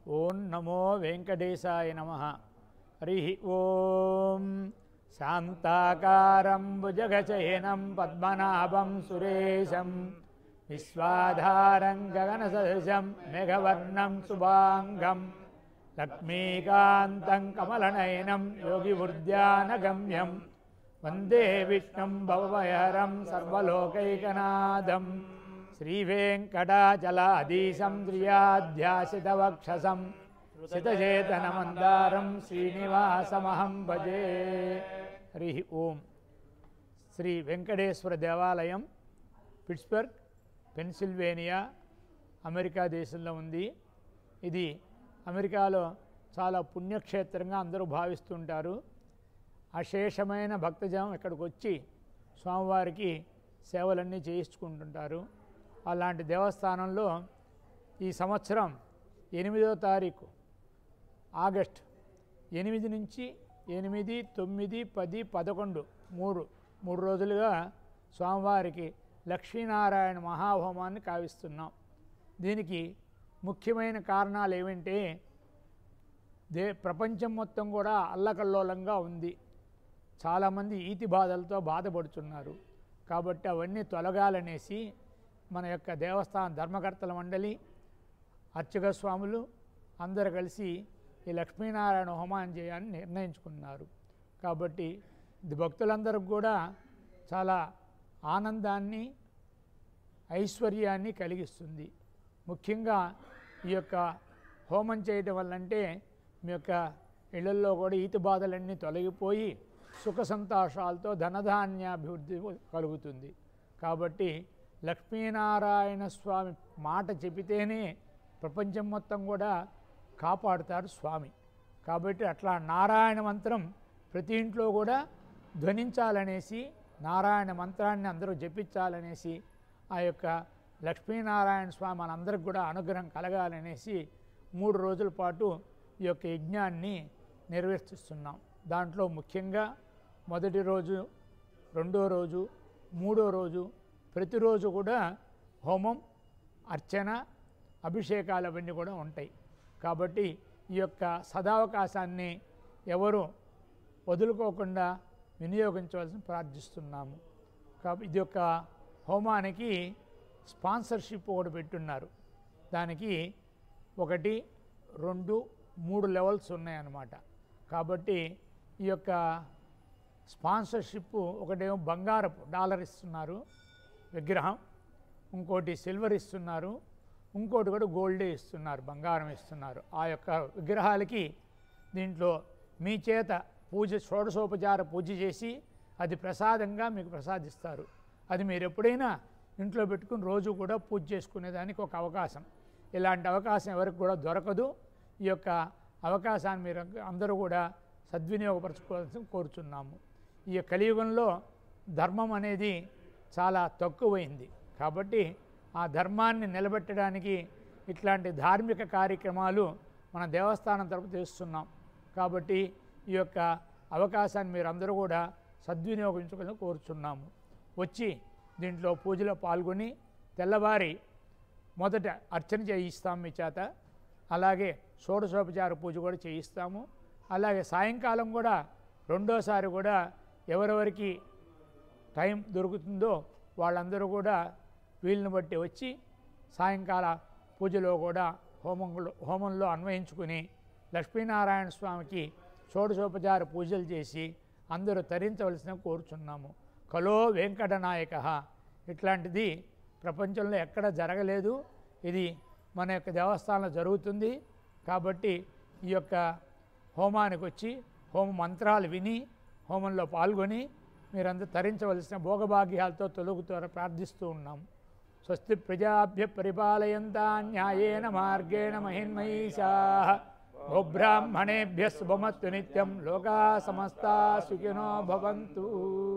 ఓం నమో వెంకటేశాయ నమ హరి ఓం శాంతాకారం భుజగచయనం పద్మనాభం సురేశం విశ్వాధారం గగనసదృశం మేఘవర్ణం శుభాంగం లక్ష్మీకాంతం కమలనయనం యోగివృద్యానగమ్యం వందే విష్ణుం భవభయహరం సర్వలోకైకనాథం శ్రీవేంకటాచలాధీశం శ్రియాధ్యాసితవక్షసం సితచేతనమందారం శ్రీనివాసమహం భజే హరి ఓం శ్రీ వెంకటేశ్వర దేవాలయం పిట్స్బర్గ్ పెన్సిల్వేనియా అమెరికా దేశంలో ఉంది ఇది అమెరికాలో చాలా పుణ్యక్షేత్రంగా అందరూ భావిస్తుంటారు అశేషమైన భక్తజనం ఇక్కడికి వచ్చి స్వామివారికి సేవలన్నీ చేయించుకుంటుంటారు అలాంటి దేవస్థానంలో ఈ సంవత్సరం ఎనిమిదో తారీఖు ఆగస్ట్ ఎనిమిది నుంచి ఎనిమిది తొమ్మిది పది పదకొండు మూడు మూడు రోజులుగా స్వామివారికి లక్ష్మీనారాయణ మహాహోమాన్ని కావిస్తున్నాం దీనికి ముఖ్యమైన కారణాలు ఏమంటే దే ప్రపంచం మొత్తం కూడా అల్లకల్లోలంగా ఉంది చాలామంది ఈతి బాధలతో బాధపడుతున్నారు కాబట్టి అవన్నీ తొలగాలనేసి మన యొక్క దేవస్థాన ధర్మకర్తల మండలి అర్చక స్వాములు అందరు కలిసి ఈ లక్ష్మీనారాయణ హోమాన్ని చేయాలని నిర్ణయించుకున్నారు కాబట్టి ఇది భక్తులందరికి కూడా చాలా ఆనందాన్ని ఐశ్వర్యాన్ని కలిగిస్తుంది ముఖ్యంగా ఈ యొక్క హోమం చేయటం వల్లంటే మీ యొక్క ఇళ్లల్లో కూడా ఈతి బాధలన్నీ తొలగిపోయి సుఖ సంతోషాలతో ధనధాన్యాభివృద్ధి కలుగుతుంది కాబట్టి లక్ష్మీనారాయణ స్వామి మాట చెబితేనే ప్రపంచం మొత్తం కూడా కాపాడుతారు స్వామి కాబట్టి అట్లా నారాయణ మంత్రం ప్రతి ఇంట్లో కూడా ధ్వనించాలనేసి నారాయణ మంత్రాన్ని అందరూ జపించాలనేసి ఆ యొక్క లక్ష్మీనారాయణ స్వామి మనందరికి కూడా అనుగ్రహం కలగాలనేసి మూడు రోజుల పాటు ఈ యొక్క యజ్ఞాన్ని నిర్వర్తిస్తున్నాం దాంట్లో ముఖ్యంగా మొదటి రోజు రెండో రోజు మూడో రోజు ప్రతిరోజు కూడా హోమం అర్చన అభిషేకాలు అవన్నీ కూడా ఉంటాయి కాబట్టి ఈ యొక్క సదావకాశాన్ని ఎవరు వదులుకోకుండా వినియోగించవలసిన ప్రార్థిస్తున్నాము కాబట్టి ఇది యొక్క హోమానికి స్పాన్సర్షిప్ ఒకటి పెట్టున్నారు దానికి ఒకటి రెండు మూడు లెవెల్స్ ఉన్నాయన్నమాట కాబట్టి ఈ యొక్క స్పాన్సర్షిప్ ఒకటేమో బంగారపు డాలర్ ఇస్తున్నారు విగ్రహం ఇంకోటి సిల్వర్ ఇస్తున్నారు ఇంకోటి కూడా గోల్డే ఇస్తున్నారు బంగారం ఇస్తున్నారు ఆ యొక్క విగ్రహాలకి దీంట్లో మీ చేత పూజ షోడశోపచార పూజ చేసి అది ప్రసాదంగా మీకు ప్రసాదిస్తారు అది మీరు ఎప్పుడైనా ఇంట్లో పెట్టుకుని రోజు కూడా పూజ చేసుకునేదానికి ఒక అవకాశం ఇలాంటి అవకాశం ఎవరికి కూడా దొరకదు ఈ యొక్క అవకాశాన్ని మీరు అందరూ కూడా సద్వినియోగపరచుకోవాల్సి కోరుచున్నాము ఈ కలియుగంలో ధర్మం అనేది చాలా తక్కువైంది కాబట్టి ఆ ధర్మాన్ని నిలబెట్టడానికి ఇట్లాంటి ధార్మిక కార్యక్రమాలు మన దేవస్థానం తరపు చేస్తున్నాం కాబట్టి ఈ యొక్క అవకాశాన్ని మీరు అందరూ కూడా సద్వినియోగించుకొని కోరుచున్నాము వచ్చి దీంట్లో పూజలో పాల్గొని తెల్లవారి మొదట అర్చన చేయిస్తాం మీ చేత అలాగే షోడశోపచార పూజ కూడా చేయిస్తాము అలాగే సాయంకాలం కూడా రెండోసారి కూడా ఎవరెవరికి టైం దొరుకుతుందో వాళ్ళందరూ కూడా వీళ్ళని బట్టి వచ్చి సాయంకాల పూజలో కూడా హోమంలో హోమంలో అన్వయించుకుని లక్ష్మీనారాయణ స్వామికి షోడశోపచార పూజలు చేసి అందరూ తరించవలసిన కోరుచున్నాము కలో వెంకటనాయక ఇట్లాంటిది ప్రపంచంలో ఎక్కడ జరగలేదు ఇది మన యొక్క దేవస్థానంలో జరుగుతుంది కాబట్టి ఈ యొక్క హోమానికి వచ్చి హోమ మంత్రాలు విని హోమంలో పాల్గొని మీరంతా తరించవలసిన భోగభాగ్యాలతో తొలుగుతో ప్రార్థిస్తూ ఉన్నాం స్వస్తి ప్రజాభ్య పరిపాలయంతా న్యాయేన మార్గేణ మహిన్మయీషా గోబ్రాహ్మణేభ్య శుభమత్తు నిత్యం లోకా సమస్తా సుఖినో భవంతు